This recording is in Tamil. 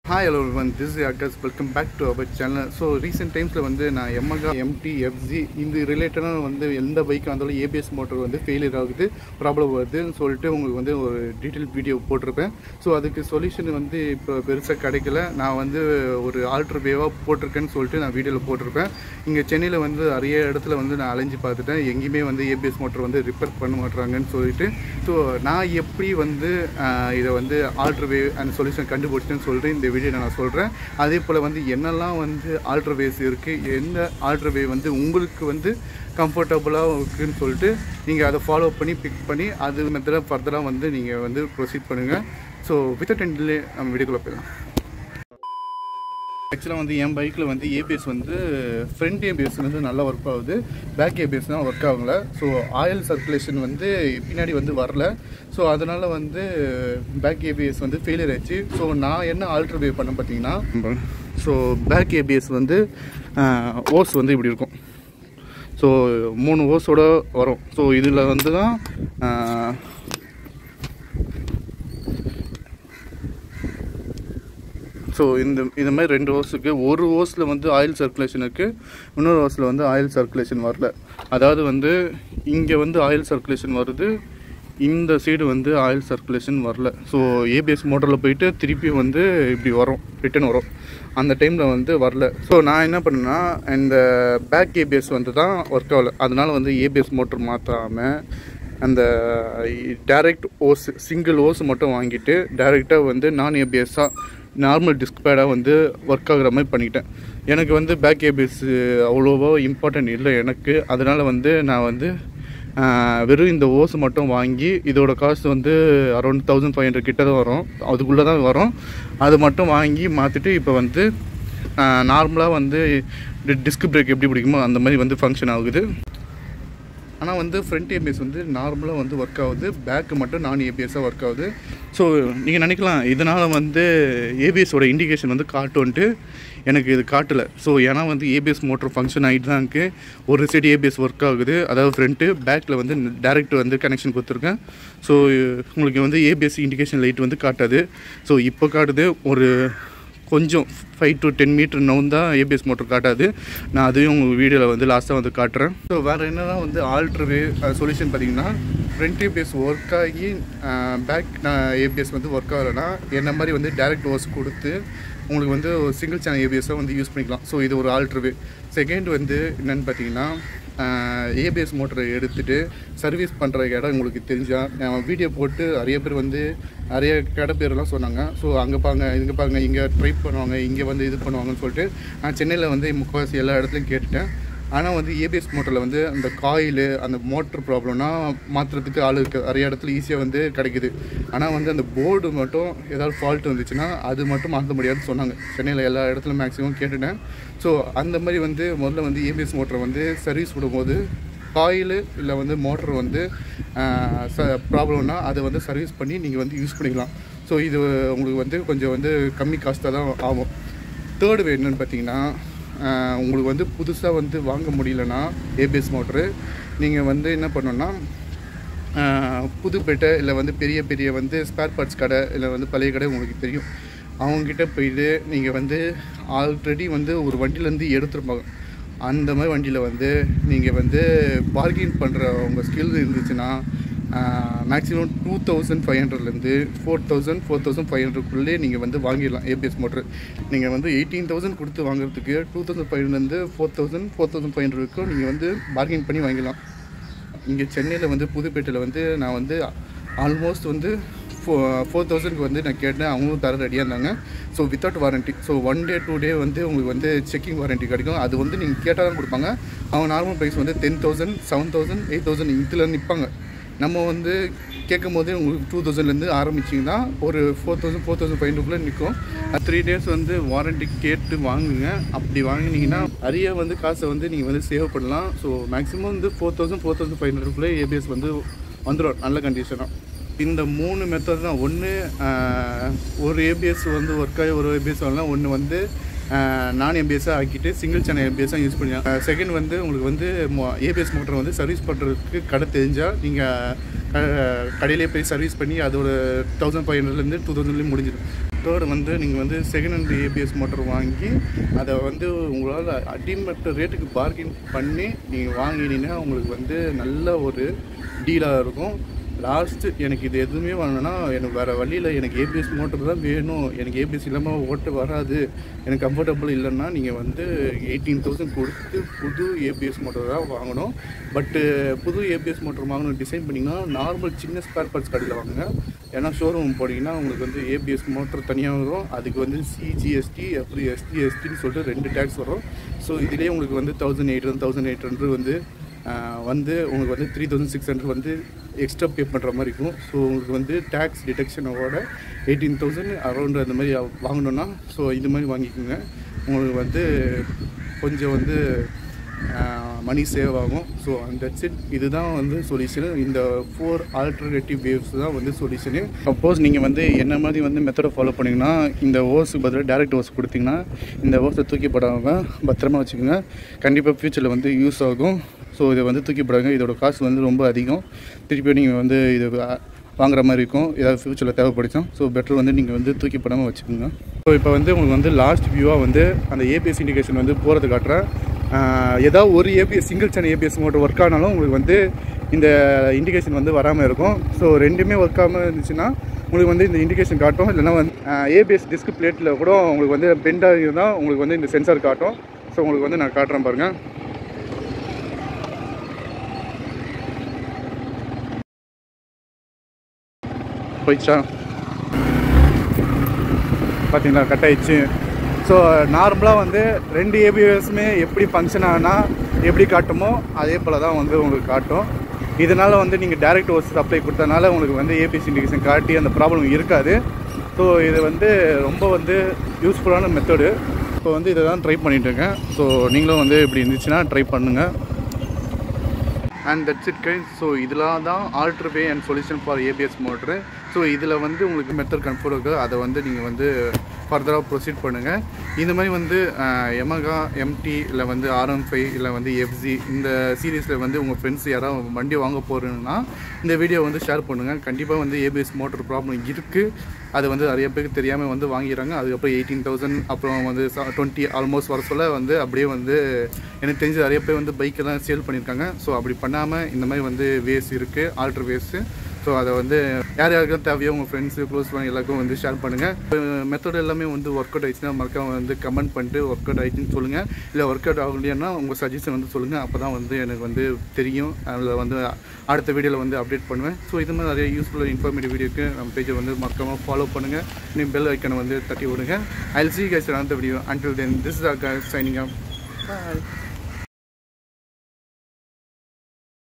ஹாய் ஹலோ ஒன் திஸ் அகஸ் welcome back to our channel so recent டைம்ஸில் வந்து நான் எம்எகா எம்டி எஃப்ஜி இந்த ரிலேட்டடாக வந்து எந்த பைக்காக இருந்தாலும் ஏபிஎஸ் மோட்டர் வந்து ஃபெயிலியர் ஆகுது ப்ராப்ளம் வருதுன்னு சொல்லிட்டு உங்களுக்கு வந்து ஒரு டீட்டெயில் வீடியோ போட்டிருப்பேன் ஸோ அதுக்கு சொல்யூஷன் வந்து இப்போ பெருசாக கிடைக்கல நான் வந்து ஒரு ஆல்ட்ரு வேவாக போட்டிருக்கேன்னு சொல்லிட்டு நான் வீடியோவில் போட்டிருப்பேன் இங்கே சென்னையில் வந்து நிறைய இடத்துல வந்து நான் அலைஞ்சு பார்த்துட்டேன் எங்கேயுமே வந்து ஏபிஎஸ் மோட்டர் வந்து ரிப்பேர் பண்ண மாட்றாங்கன்னு சொல்லிட்டு ஸோ நான் எப்படி வந்து ஆஹ், இதை வந்து ஆல்ட்ரு வேவ் அந்த சொல்யூஷன் கண்டுபிடிச்சேன்னு சொல்லிட்டு இந்த வீடியோ நான் சொல்கிறேன் அதே போல் வந்து என்னெல்லாம் வந்து ஆல்ட்ரு வேவ்ஸ் இருக்குது எந்த ஆல்ட்ரு வேவ் வந்து உங்களுக்கு வந்து கம்ஃபர்டபுளாக இருக்குன்னு சொல்லிட்டு நீங்கள் அதை ஃபாலோ பண்ணி பிக் பண்ணி அது மெத்தடாக ஃபர்தராக வந்து நீங்கள் வந்து ப்ரொசீட் பண்ணுங்கள் ஸோ வித்தவுட் என் டிலே நம்ம வீடியோக்குள்ளே போயிடலாம் ஆக்சுவலாக வந்து என் பைக்கில் வந்து ஏபிஎஸ் வந்து ஃப்ரண்ட் ஏபிஎஸ் வந்து நல்லா ஒர்க் ஆகுது பேக் ஏபிஎஸ் தான் ஒர்க் ஆகல ஸோ ஆயில் சர்க்குலேஷன் வந்து பின்னாடி வந்து வரல ஸோ அதனால் வந்து பேக் ஏபிஎஸ் வந்து ஃபெயிலியர் ஆயிடுச்சு ஸோ நான் என்ன ஆல்ட்ரு பண்ண பார்த்தீங்கன்னா ஸோ பேக் ஏபிஎஸ் வந்து ஓஸ் வந்து இப்படி இருக்கும் ஸோ மூணு ஓஸோட வரும் ஸோ இதில் வந்து தான் ஆஹ், ஸோ இந்த இந்த மாதிரி ரெண்டு ஹோஸுக்கு ஒரு ஹோஸில் வந்து ஆயில் சர்க்குலேஷன் இருக்குது இன்னொரு ஹோஸில் வந்து ஆயில் சர்க்குலேஷன் வரல அதாவது வந்து இங்கே வந்து ஆயில் சர்க்குலேஷன் வருது இந்த சைடு வந்து ஆயில் சர்க்குலேஷன் வரல ஸோ ஏபிஎஸ் மோட்டரில் போயிட்டு திருப்பி வந்து இப்படி வரும் ரிட்டன் வரும் அந்த டைமில் வந்து வரல ஸோ நான் என்ன பண்ணேன்னா இந்த பேக் ஏபிஎஸ் வந்து தான் ஒர்க் ஆகல அதனால வந்து ஏபிஎஸ் மோட்டர் மாற்றாமல் அந்த டைரக்ட் ஓஸ் சிங்கிள் ஓஸ் மட்டும் வாங்கிட்டு டைரெக்டாக வந்து நான் ஏபிஎஸ்ஸாக நார்மல் டிஸ்க் பேடாக வந்து ஒர்க் ஆகுற மாதிரி பண்ணிக்கிட்டேன் எனக்கு வந்து பேக் ஏபிஎஸ் அவ்வளோவா இம்பார்ட்டன்ட் இல்லை எனக்கு அதனால் வந்து நான் வந்து ஆஹ், வெறும் இந்த ஓஸ் மட்டும் வாங்கி இதோட காஸ்ட் வந்து அரௌண்ட் தௌசண்ட் ஃபைவ் ஹண்ட்ரட் கிட்ட தான் வரும் அதுக்குள்ளே தான் வரும் அது மட்டும் வாங்கி மாற்றிட்டு இப்போ வந்து நார்மலாக வந்து டிஸ்க் பிரேக் எப்படி பிடிக்குமோ அந்த மாதிரி வந்து ஃபங்க்ஷன் ஆகுது ஆனால் வந்து ஃப்ரண்ட் ஏபிஎஸ் வந்து நார்மலாக வந்து ஒர்க் ஆகுது பேக்கு மட்டும் நான் ஏபிஎஸ்ஸாக ஒர்க் ஆகுது ஸோ நீங்கள் நினைக்கலாம் இதனால் வந்து ஏபிஎஸோட இண்டிகேஷன் வந்து காட்டுன்ட்டு எனக்கு இது காட்டலை ஸோ ஏன்னா வந்து ஏபிஎஸ் மோட்டர் ஃபங்க்ஷன் ஆகிட்டு தான் இருக்குது ஒரு சைடு ஏபிஎஸ் ஒர்க் ஆகுது அதாவது ஃப்ரண்ட்டு பேக்கில் வந்து டேரெக்ட் வந்து கனெக்ஷன் கொடுத்துருக்கேன் ஸோ உங்களுக்கு வந்து ஏபிஎஸ் இண்டிகேஷன் லைட் வந்து காட்டாது ஸோ இப்போ காட்டுது ஒரு கொஞ்சம் ஃபைவ் டு டென் மீட்டர் நவுன் தான் ஏபிஎஸ் மோட்டர் காட்டாது நான் அதையும் உங்கள் வீடியோவில் வந்து லாஸ்ட்டாக வந்து காட்டுறேன் ஸோ வேறு என்னதான் வந்து ஆல்ட்ரு சொல்யூஷன் பார்த்தீங்கன்னா ஃப்ரண்ட் ஏபிஎஸ் ஒர்க் ஆகி பேக் ஏபிஎஸ் வந்து ஒர்க் ஆகலைன்னா என்ன மாதிரி வந்து டேரக்ட் ஓஸ் கொடுத்து உங்களுக்கு வந்து ஒரு சிங்கிள் சேனல் ஏபிஎஸ்ஸை வந்து யூஸ் பண்ணிக்கலாம் ஸோ இது ஒரு ஆல்ட்ரு செகண்ட் வந்து என்னென்னு பார்த்தீங்கன்னா ஏபிஎஸ் மோட்டரை எடுத்துகிட்டு சர்வீஸ் பண்ணுற இடம் உங்களுக்கு தெரிஞ்சால் நான் வீடியோ போட்டு நிறைய பேர் வந்து நிறைய கடை பேர்லாம் சொன்னாங்க ஸோ அங்கே பாருங்க இங்கே பாருங்க இங்கே ட்ரை பண்ணுவாங்க இங்கே வந்து இது பண்ணுவாங்கன்னு சொல்லிட்டு நான் சென்னையில் வந்து முக்கால்வாசி எல்லா இடத்துலையும் கேட்டுட்டேன் ஆனால் வந்து ஏபிஎஸ் மோட்டரில் வந்து அந்த காயில் அந்த மோட்ரு ப்ராப்ளம்னா மாற்றுறதுக்கு ஆள் இருக்குது நிறைய இடத்துல ஈஸியாக வந்து கிடைக்குது ஆனால் வந்து அந்த போர்டு மட்டும் ஏதாவது ஃபால்ட் வந்துச்சுன்னா அது மட்டும் மாற்ற முடியாதுன்னு சொன்னாங்க சென்னையில் எல்லா இடத்துலையும் மேக்ஸிமம் கேட்டுட்டேன் ஸோ அந்த மாதிரி வந்து முதல்ல வந்து ஏபிஎஸ் மோட்டரை வந்து சர்வீஸ் விடும்போது காயில் இல்லை வந்து மோட்டர் வந்து ச ப்ராப்ளம்னா அதை வந்து சர்வீஸ் பண்ணி நீங்கள் வந்து யூஸ் பண்ணிக்கலாம் ஸோ இது உங்களுக்கு வந்து கொஞ்சம் வந்து கம்மி காஸ்ட்டாக தான் ஆகும் தேர்டு வே என்னென்னு பார்த்தீங்கன்னா ஆஹ் உங்களுக்கு வந்து புதுசாக வந்து வாங்க முடியலன்னா ஏபிஎஸ் மோட்ரு நீங்கள் வந்து என்ன பண்ணணும்னா ஆஹ் புதுப்பேட்டை இல்லை வந்து பெரிய பெரிய வந்து ஸ்பேர் பார்ட்ஸ் கடை இல்லை வந்து பழைய கடை உங்களுக்கு தெரியும் அவங்கக்கிட்ட போயிட்டு நீங்கள் வந்து ஆல்ரெடி வந்து ஒரு வண்டியிலேருந்து எடுத்துருப்பாங்க அந்த மாதிரி வண்டியில் வந்து நீங்கள் வந்து பார்கின் பண்ணுற உங்கள் ஸ்கில் இருந்துச்சுன்னா மேக்ஸிமம் டூ தௌசண்ட் ஃபைவ் ஹண்ட்ரட்லேருந்து four thousand four thousand five ஹண்ட்ரட்குள்ளே நீங்கள் வந்து வாங்கிடலாம் ஏபிஎஸ் மோட்ரு நீங்கள் வந்து எயிட்டீன் தௌசண்ட் கொடுத்து வாங்குறதுக்கு டூ தௌசண்ட் ஃபைவ் ஹண்ட்ரட்லேருந்து four thousand four thousand five ஹண்ட்ரடுக்கும் நீங்கள் வந்து பார்கின் பண்ணி வாங்கிடலாம் இங்கே சென்னையில் வந்து புதுப்பேட்டையில் வந்து நான் வந்து ஆல்மோஸ்ட் வந்து ஃபோ ஃபோர் தௌசண்ட்க்கு வந்து நான் கேட்டேன் அவங்களும் தர ரெடியாக இருந்தாங்க so without warranty so one day two day வந்து உங்களுக்கு வந்து செக்கிங் வாரண்ட்டி கிடைக்கும் அது வந்து நீங்கள் கேட்டால் தான் கொடுப்பாங்க அவங்க நார்மல் ப்ரைஸ் வந்து ten thousand seven thousand eight thousand இதில் நிற்பாங்க நம்ம வந்து கேட்கும் போதே உங்களுக்கு டூ தௌசண்ட்லேருந்து ஆரம்பிச்சிங்கன்னா ஒரு four thousand four thousand five ஹண்ட்ரட்குள்ளே நிற்கும் த்ரீ டேஸ் வந்து வாரண்ட்டி கேட்டு வாங்குங்க அப்படி வாங்கினீங்கன்னா நிறைய வந்து காசை வந்து நீங்கள் வந்து சேவ் பண்ணலாம் ஸோ மேக்ஸிமம் வந்து four thousand four thousand five ஹண்ட்ரட்குள்ளே ஏபிஎஸ் வந்து வந்துடும் நல்ல கண்டிஷனாக இந்த மூணு மெத்தட் தான் ஒன்று ஒரு ஏபிஎஸ் வந்து ஒர்க் ஆகி ஒரு ஏபிஎஸ் வரலாம் ஒன்று வந்து நான் எம்பிஎஸ்ஸாக ஆக்கிட்டு சிங்கிள் சேனல் எம்பிஎஸ்ஸாக யூஸ் பண்ணிக்கலாம் செகண்ட் வந்து உங்களுக்கு வந்து ஏபிஎஸ் மோட்டர் வந்து சர்வீஸ் பண்ணுறதுக்கு கடை தெரிஞ்சால் நீங்கள் கடையிலே போய் சர்வீஸ் பண்ணி அதோட தௌசண்ட் ஃபைவ் ஹண்ட்ரட்லேருந்து டூ தௌசண்ட்லேயும் முடிஞ்சிடும் தேர்டு வந்து நீங்கள் வந்து செகண்ட் ஹேண்ட் ஏபிஎஸ் மோட்டர் வாங்கி அதை வந்து உங்களால் அடிமட்ட ரேட்டுக்கு பார்கின் பண்ணி நீங்கள் வாங்கினீங்கன்னா உங்களுக்கு வந்து நல்ல ஒரு டீலாக இருக்கும் லாஸ்ட்டு எனக்கு இது எதுவுமே வாங்கினா எனக்கு வேறு வழியில் எனக்கு ஏபிஎஸ் மோட்டர் தான் வேணும் எனக்கு ஏபிஎஸ் இல்லாமல் ஓட்ட வராது எனக்கு கம்ஃபர்டபுள் இல்லைன்னா நீங்கள் வந்து எயிட்டீன் தௌசண்ட் கொடுத்து புது ஏபிஎஸ் மோட்டர் தான் வாங்கணும் பட்டு புது ஏபிஎஸ் மோட்டர் வாங்கணும் டிசைன் பண்ணிங்கன்னா நார்மல் சின்ன ஸ்பேர் பார்ட்ஸ் கடையில் வாங்குங்க ஏன்னா ஷோரூம் போனீங்கன்னா உங்களுக்கு வந்து ஏபிஎஸ் மோட்டர் தனியாக வரும் அதுக்கு வந்து சிஜிஎஸ்டி அப்புறம் எஸ்டிஎஸ்டின்னு சொல்லிட்டு ரெண்டு டேக்ஸ் வரும் ஸோ இதுலேயே உங்களுக்கு வந்து thousand eight hundred thousand eight hundred வந்து ஆஹ் வந்து உங்களுக்கு வந்து த்ரீ தௌசண்ட் சிக்ஸ் ஹண்ட்ரட் வந்து எக்ஸ்ட்ரா பே பண்ணுற மாதிரி இருக்கும் ஸோ உங்களுக்கு வந்து டேக்ஸ் டிடக்ஷனோட எயிட்டீன் தௌசண்ட் அரௌண்ட் அந்த மாதிரி வாங்கணுன்னா ஸோ இது மாதிரி வாங்கிக்கோங்க உங்களுக்கு வந்து கொஞ்சம் வந்து மணி சேவ் ஆகும் ஸோ அந்த இட் இதுதான் வந்து சொல்யூஷன் இந்த ஃபோர் ஆல்டர்னேட்டிவ் வேவ்ஸ் தான் வந்து சொல்யூஷனு சப்போஸ் நீங்கள் வந்து என்ன மாதிரி வந்து மெத்தடை ஃபாலோ பண்ணிங்கன்னா இந்த ஓஸுக்கு பதிலாக டேரக்ட் ஓஸ் கொடுத்தீங்கன்னா இந்த ஓஸை தூக்கி போடாம பத்திரமா வச்சுக்கோங்க கண்டிப்பாக ஃப்யூச்சரில் வந்து யூஸ் ஆகும் ஸோ இதை வந்து தூக்கி போடாங்க இதோட காசு வந்து ரொம்ப அதிகம் திருப்பி நீங்கள் வந்து இது வா- வாங்குற மாதிரி இருக்கும் ஏதாவது ஃப்யூச்சரில் தேவைப்படுச்சும் ஸோ பெட்டர் வந்து நீங்கள் வந்து தூக்கி போடாமல் வச்சுக்கோங்க ஸோ இப்போ வந்து உங்களுக்கு வந்து லாஸ்ட் வியூவாக வந்து அந்த ஏபிஎஸ் இண்டிகேஷன் வந்து போகிறது காட்டுறேன் ஆஹ் ஏதாவது ஒரு ABS single channel ABS motor work ஆனாலும் உங்களுக்கு வந்து இந்த இண்டிகேஷன் வந்து வராமல் இருக்கும் ஸோ ரெண்டுமே ஒர்க் ஆகாமல் இருந்துச்சுன்னா உங்களுக்கு வந்து இந்த இண்டிகேஷன் காட்டும் இல்லைன்னா வந்து ஏபிஎஸ் டிஸ்க் பிளேட்டில் கூட உங்களுக்கு வந்து பெண்டாக இருந்தால் உங்களுக்கு வந்து இந்த சென்சார் காட்டும் ஸோ உங்களுக்கு வந்து நான் காட்டுறேன் பாருங்கள் போயிடுச்சா பார்த்தீங்களா கட் ஆயிடுச்சு ஸோ நார்மலாக வந்து ரெண்டு ஏபிஎஸ்மே எப்படி ஃபங்க்ஷன் ஆனால் எப்படி காட்டுமோ அதே போல் தான் வந்து உங்களுக்கு காட்டும் இதனால் வந்து நீங்கள் டைரக்ட் ஓஸ் சப்ளை கொடுத்தனால உங்களுக்கு வந்து ஏபிஎஸ் இண்டிகேஷன் காட்டி அந்த ப்ராப்ளம் இருக்காது ஸோ இது வந்து ரொம்ப வந்து யூஸ்ஃபுல்லான மெத்தடு இப்போ வந்து இதை தான் ட்ரை பண்ணிட்டு இருக்கேன் ஸோ நீங்களும் வந்து இப்படி இருந்துச்சுன்னா ட்ரை பண்ணுங்கள் and that's it guys so இதெல்லாம் தான் alter way and solution for ABS motor so இதில் வந்து உங்களுக்கு மெத்தட் கன்ஃபர்ட் இருக்குது அதை வந்து நீங்கள் வந்து ஃபர்தராக ப்ரொசீட் பண்ணுங்கள் இந்த மாதிரி வந்து எமகா எம்டி இல்லை வந்து ஆர்எம் ஃபைவ் இல்லை வந்து எஃப்ஜி இந்த சீரீஸில் வந்து உங்கள் ஃப்ரெண்ட்ஸ் யாராவது வண்டி வாங்க போகிறீங்கன்னா இந்த வீடியோ வந்து ஷேர் பண்ணுங்கள் கண்டிப்பாக வந்து ஏபிஎஸ் மோட்டர் ப்ராப்ளம் இருக்குது அது வந்து நிறைய பேருக்கு தெரியாமல் வந்து வாங்கிடுறாங்க அதுக்கப்புறம் எயிட்டீன் தௌசண்ட் அப்புறம் வந்து டுவெண்ட்டி ஆல்மோஸ்ட் வர சொல்ல வந்து அப்படியே வந்து எனக்கு தெரிஞ்சு நிறைய பேர் வந்து பைக்கெல்லாம் சேல் பண்ணியிருக்காங்க ஸோ அப்படி பண்ணாமல் இந்த மாதிரி வந்து வேஸ் இருக்குது ஆல்ட்ரு வேஸு ஸோ அதை வந்து யார் யாருக்கும் தேவையோ உங்கள் ஃப்ரெண்ட்ஸு க்ளோஸ் பண்ணி எல்லாருக்கும் வந்து ஷேர் பண்ணுங்கள் மெத்தட் எல்லாமே வந்து ஒர்க் அவுட் ஆயிடுச்சுன்னா மறக்காம வந்து கமெண்ட் பண்ணிட்டு ஒர்க் அவுட் ஆயிடுச்சுன்னு சொல்லுங்கள் இல்லை ஒர்க் அவுட் ஆகலைன்னா உங்கள் சஜஷன் வந்து சொல்லுங்கள் அப்போ தான் வந்து எனக்கு வந்து தெரியும் அதில் வந்து அடுத்த வீடியோவில் வந்து அப்டேட் பண்ணுவேன் ஸோ இது மாதிரி நிறைய யூஸ்ஃபுல்லாக இன்ஃபர்மேட்டிவ் வீடியோக்கு நம்ம பேஜை வந்து மறக்காமல் ஃபாலோ பண்ணுங்கள் நீ பெல் ஐக்கனை வந்து தட்டி விடுங்க ஐ சி கைஸ் அந்த video until then this is R signing bye